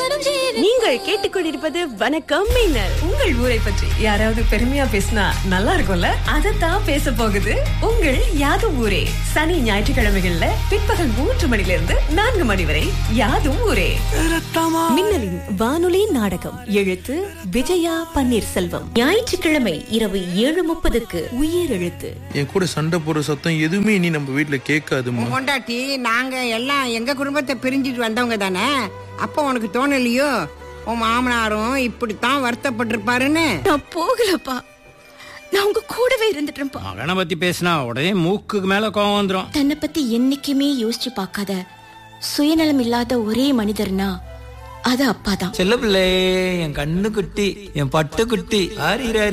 நீங்கள் கேட்டுக்கொண்டிருப்பது வணக்கம் மின்னல் உங்கள் ஊரை பற்றி யாராவது பெருமையா பேசினா நல்லா இருக்கும்ல அதைத்தான் பேச போகுது உங்கள் யாதும் ஊரே சனி ஞாயிற்றுக்கிழமைகள்ல பிற்பகல் மூன்று மணில இருந்து நான்கு மணி வரை யாதும் ஊரே மின்னலின் வானொலி நாடகம் எழுத்து விஜயா பன்னீர்செல்வம் ஞாயிற்றுக்கிழமை இரவு ஏழு முப்பதுக்கு உயிர் எழுத்து என் கூட சண்டை போடுற சத்தம் எதுவுமே இனி நம்ம வீட்ல கேட்காதும்மா கொண்டாட்டி நாங்க எல்லாம் எங்க குடும்பத்தை பிரிஞ்சுட்டு வந்தவங்க தானே அப்ப உனக்கு தோணலையோ உன் மாமனாரும் இப்படித்தான் வருத்தப்பட்டிருப்பாருன்னு நான் போகலப்பா நான் உங்க கூடவே இருந்துட்டேன்ப்பா மகனை பத்தி பேசினா உடனே மூக்குக்கு மேல கோவம் வந்துரும் தன்னை பத்தி என்னைக்குமே யோசிச்சு பார்க்காத சுயநலம் இல்லாத ஒரே மனிதர்னா அது அப்பாதான் செல்ல பிள்ளை என் கண்ணு குட்டி என் பட்டு குட்டி ஆறீராரு